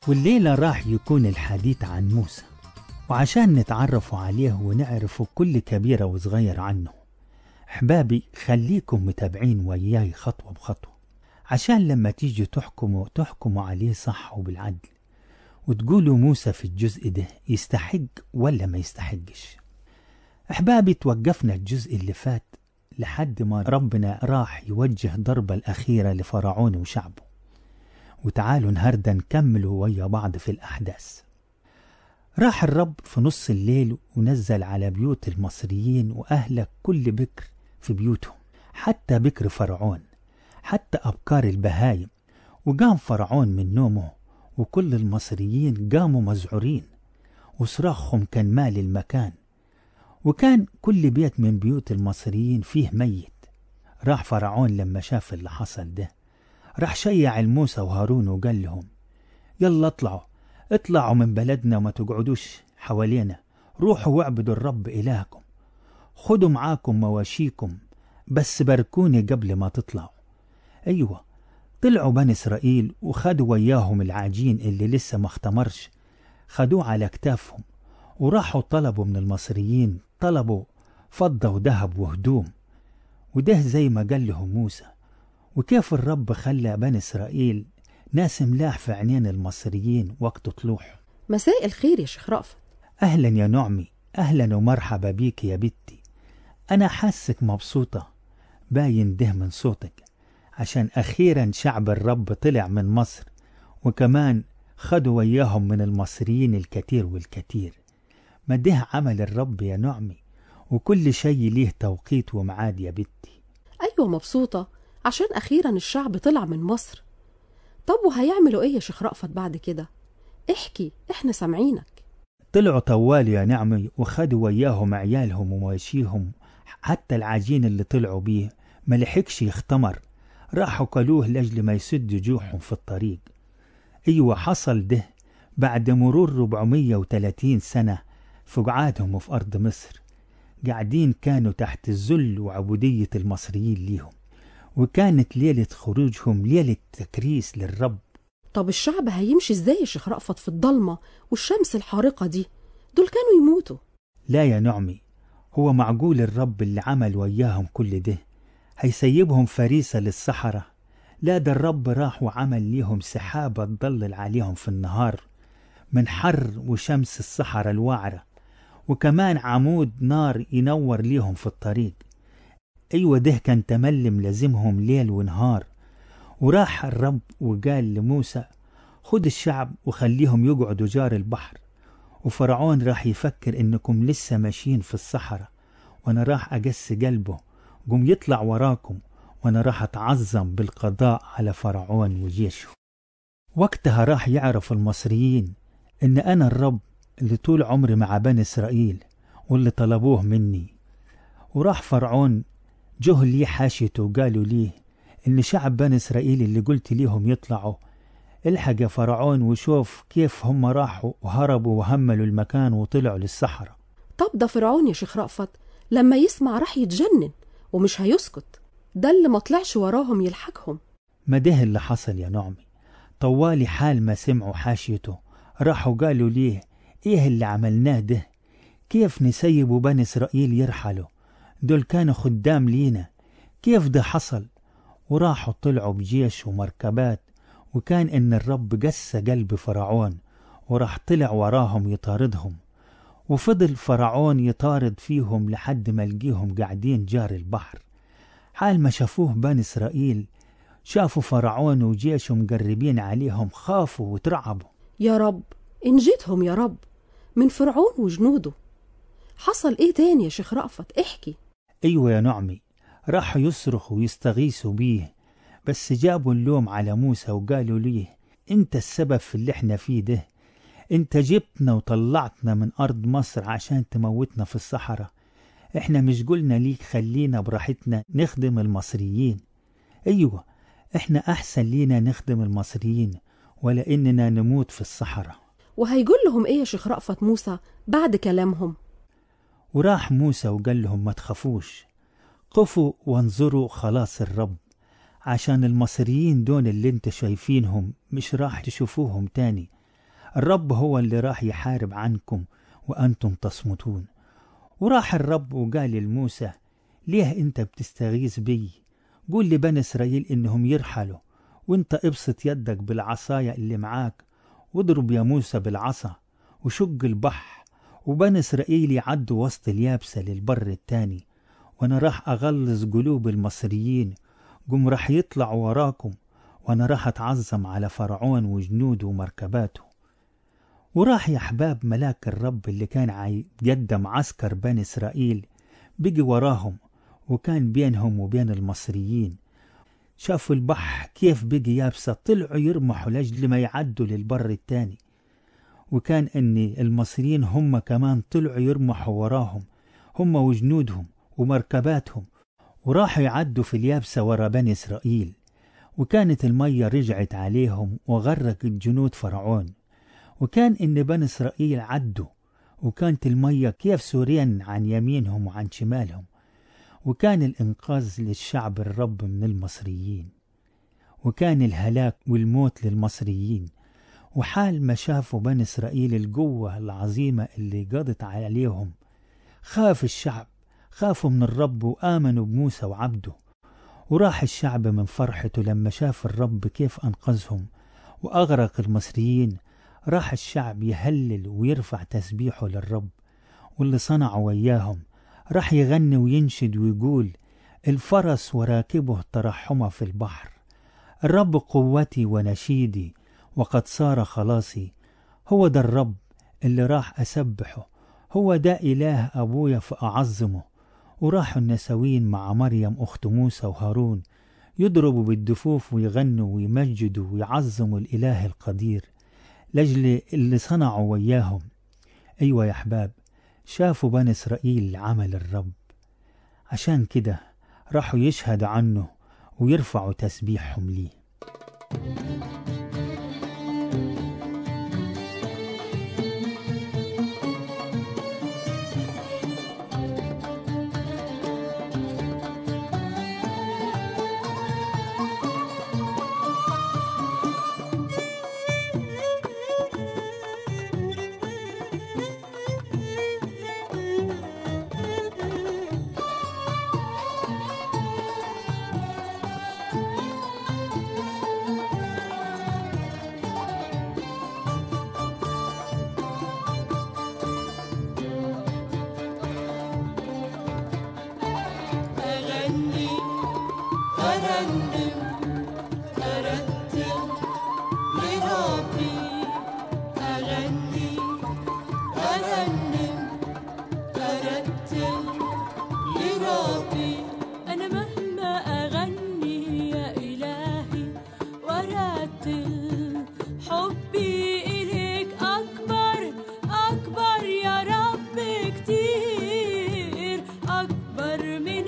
والليلة راح يكون الحديث عن موسى وعشان نتعرفوا عليه ونعرفوا كل كبيرة وصغير عنه أحبابي خليكم متابعين وياي خطوة بخطوة عشان لما تيجوا تحكموا تحكموا عليه صح وبالعدل وتقولوا موسى في الجزء ده يستحق ولا ما يستحقش أحبابي توقفنا الجزء اللي فات لحد ما ربنا راح يوجه ضربة الأخيرة لفرعون وشعبه وتعالوا النهاردة نكملوا ويا بعض في الأحداث راح الرب في نص الليل ونزل على بيوت المصريين وأهلك كل بكر في بيوتهم حتى بكر فرعون حتى أبكار البهايم وقام فرعون من نومه وكل المصريين قاموا مذعورين وصراخهم كان مال المكان وكان كل بيت من بيوت المصريين فيه ميت راح فرعون لما شاف اللي حصل ده راح شيع الموسى وهارون وقال لهم يلا اطلعوا اطلعوا من بلدنا وما تقعدوش حوالينا روحوا واعبدوا الرب إلهكم خدوا معاكم مواشيكم بس باركوني قبل ما تطلعوا أيوة طلعوا بني إسرائيل وخدوا وياهم العجين اللي لسه ما اختمرش خدوه على أكتافهم وراحوا طلبوا من المصريين طلبوا فضة وذهب وهدوم وده زي ما قال لهم موسى وكيف الرب خلى بني إسرائيل ناس ملاح في عينين المصريين وقت طلوعهم مساء الخير يا شيخ رأفت أهلا يا نعمي أهلا ومرحبا بيك يا بنتي أنا حاسك مبسوطة باين ده من صوتك عشان أخيرا شعب الرب طلع من مصر وكمان خدوا وياهم من المصريين الكتير والكتير ما ده عمل الرب يا نعمي وكل شيء ليه توقيت ومعاد يا بنتي أيوة مبسوطة عشان أخيرا الشعب طلع من مصر طب وهيعملوا إيه يا شيخ رأفت بعد كده احكي احنا سامعينك طلعوا طوال يا نعمي وخدوا وياهم عيالهم ومواشيهم حتى العجين اللي طلعوا بيه ما لحقش يختمر راحوا كلوه لأجل ما يسد جوعهم في الطريق أيوة حصل ده بعد مرور 430 سنة في قعادهم في أرض مصر قاعدين كانوا تحت الذل وعبودية المصريين ليهم وكانت ليلة خروجهم ليلة تكريس للرب طب الشعب هيمشي ازاي يا شيخ رأفت في الضلمة والشمس الحارقة دي دول كانوا يموتوا لا يا نعمي هو معقول الرب اللي عمل وياهم كل ده هيسيبهم فريسة للصحراء لا ده الرب راح وعمل ليهم سحابة تضلل عليهم في النهار من حر وشمس الصحراء الوعرة وكمان عمود نار ينور ليهم في الطريق أيوة ده كان تملم لازمهم ليل ونهار وراح الرب وقال لموسى خد الشعب وخليهم يقعدوا جار البحر وفرعون راح يفكر انكم لسه ماشيين في الصحراء وانا راح اقس قلبه قم يطلع وراكم وانا راح اتعظم بالقضاء على فرعون وجيشه وقتها راح يعرف المصريين ان انا الرب اللي طول عمري مع بني اسرائيل واللي طلبوه مني وراح فرعون جه لي حاشيته وقالوا ليه ان شعب بني اسرائيل اللي قلت ليهم يطلعوا الحق يا فرعون وشوف كيف هم راحوا وهربوا وهملوا المكان وطلعوا للصحراء طب ده فرعون يا شيخ رأفت لما يسمع راح يتجنن ومش هيسكت ده اللي ما طلعش وراهم يلحقهم ما ده اللي حصل يا نعمي طوالي حال ما سمعوا حاشيته راحوا قالوا ليه ايه اللي عملناه ده كيف نسيبوا بني اسرائيل يرحلوا دول كانوا خدام لينا كيف ده حصل وراحوا طلعوا بجيش ومركبات وكان إن الرب قس قلب فرعون وراح طلع وراهم يطاردهم وفضل فرعون يطارد فيهم لحد ما لقيهم قاعدين جار البحر حال ما شافوه بني إسرائيل شافوا فرعون وجيشه مقربين عليهم خافوا وترعبوا يا رب انجدهم يا رب من فرعون وجنوده حصل ايه تاني يا شيخ رأفت احكي أيوة يا نعمي راحوا يصرخوا ويستغيثوا بيه بس جابوا اللوم على موسى وقالوا ليه انت السبب في اللي احنا فيه ده انت جبتنا وطلعتنا من ارض مصر عشان تموتنا في الصحراء احنا مش قلنا ليك خلينا براحتنا نخدم المصريين ايوه احنا احسن لينا نخدم المصريين ولا اننا نموت في الصحراء وهيقول لهم ايه يا شيخ رأفت موسى بعد كلامهم وراح موسى وقال لهم ما تخافوش قفوا وانظروا خلاص الرب عشان المصريين دون اللي انت شايفينهم مش راح تشوفوهم تاني الرب هو اللي راح يحارب عنكم وأنتم تصمتون وراح الرب وقال لموسى ليه أنت بتستغيث بي قول لبني إسرائيل إنهم يرحلوا وانت ابسط يدك بالعصاية اللي معاك واضرب يا موسى بالعصا وشق البحر وبني إسرائيل يعدوا وسط اليابسة للبر التاني وأنا راح أغلظ قلوب المصريين قم راح يطلعوا وراكم وأنا راح أتعظم على فرعون وجنوده ومركباته وراح يا أحباب ملاك الرب اللي كان يقدم عسكر بني إسرائيل بقي وراهم وكان بينهم وبين المصريين شافوا البحر كيف بقي يابسة طلعوا يرمحوا لأجل ما يعدوا للبر التاني وكان أن المصريين هم كمان طلعوا يرمحوا وراهم هم وجنودهم ومركباتهم وراحوا يعدوا في اليابسة ورا بني إسرائيل وكانت المية رجعت عليهم وغرقت جنود فرعون وكان إن بني إسرائيل عدوا وكانت المية كيف سوريا عن يمينهم وعن شمالهم وكان الإنقاذ للشعب الرب من المصريين وكان الهلاك والموت للمصريين وحال ما شافوا بني إسرائيل القوة العظيمة اللي قضت عليهم خاف الشعب خافوا من الرب وآمنوا بموسى وعبده وراح الشعب من فرحته لما شاف الرب كيف أنقذهم وأغرق المصريين راح الشعب يهلل ويرفع تسبيحه للرب واللي صنعوا وياهم راح يغني وينشد ويقول الفرس وراكبه ترحمه في البحر الرب قوتي ونشيدي وقد صار خلاصي هو ده الرب اللي راح أسبحه هو ده إله أبويا فأعظمه وراحوا النسوين مع مريم أخت موسى وهارون يضربوا بالدفوف ويغنوا ويمجدوا ويعظموا الإله القدير لأجل اللي صنعوا وياهم أيوة يا أحباب شافوا بني إسرائيل عمل الرب عشان كده راحوا يشهدوا عنه ويرفعوا تسبيحهم ليه أغني أرنم أرتل لربي أغني أرنم أرتل لربي أنا مهما أغني يا إلهي وأرتل حبي إليك أكبر أكبر يا رب كتير أكبر من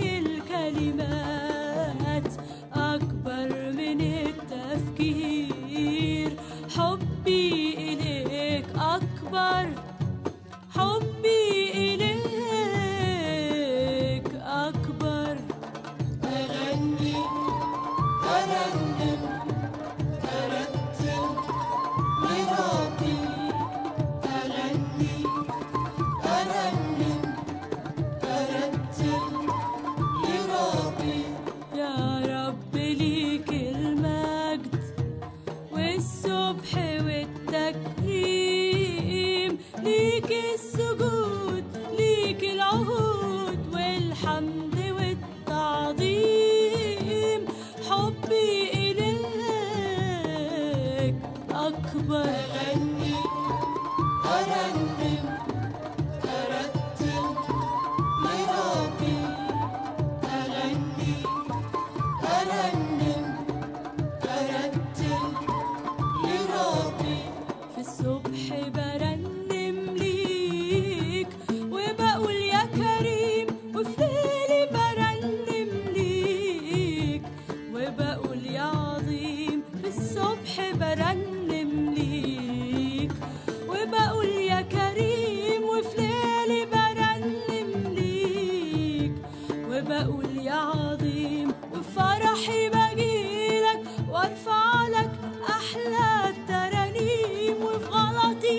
الكلمات أكبر من التفكير حبي إليك أكبر حبي إليك أكبر أغني أرنم أرتل لربي أغني أرنم أرتل لربي يا رب ليك المجد والسبح والتكريم ليك السجود ليك العهود والحمد والتعظيم حبي إليك أكبر أغني أرنم أرتل لربي أغني أرنم أرتل لربي في الصبح برنم ليك وبقول يا كريم وفي ليلي برنم ليك وبقول يا عظيم في الصبح برنم ليك وبقول يا كريم وفي ليلي برنم ليك وبقول يا عظيم وفرحي بجيلك وادفع لك احلى الترانيم وفي غلطي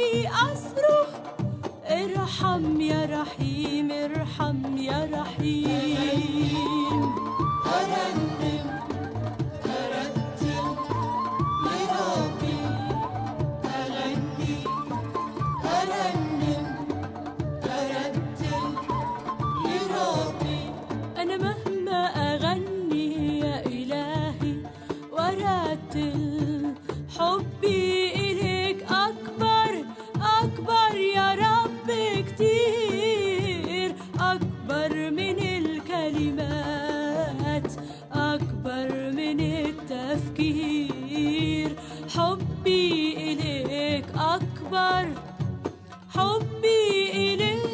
ارحم يا رحيم ارحم يا رحيم أرنم أرتل لربي أغني أرنم أرتل لربي أنا مهما أغني يا إلهي وأرتل حبي إليك أكبر أكبر يا رب كتير أكبر من الكلمات أكبر من التفكير حبي إليك أكبر حبي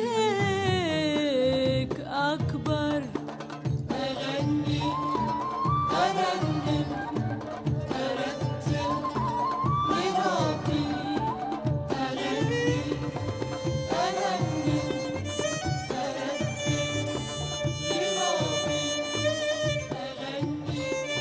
إليك أكبر أغني أرنم أرتل لربي أغني أرنم أرتل لربي أغني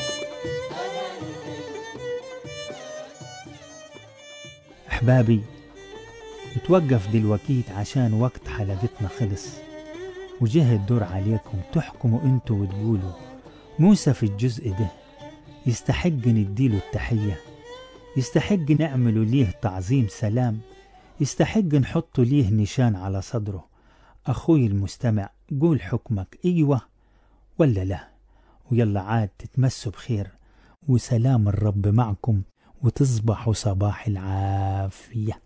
أرنم أحبابي نتوقف دلوقتيت عشان وقت حلقتنا خلص وجه الدور عليكم تحكموا انتوا وتقولوا موسى في الجزء ده يستحق نديله التحية يستحق نعملوا ليه تعظيم سلام يستحق نحط ليه نشان على صدره أخوي المستمع قول حكمك أيوة ولا لا ويلا عاد تتمسوا بخير وسلام الرب معكم وتصبحوا صباح العافيه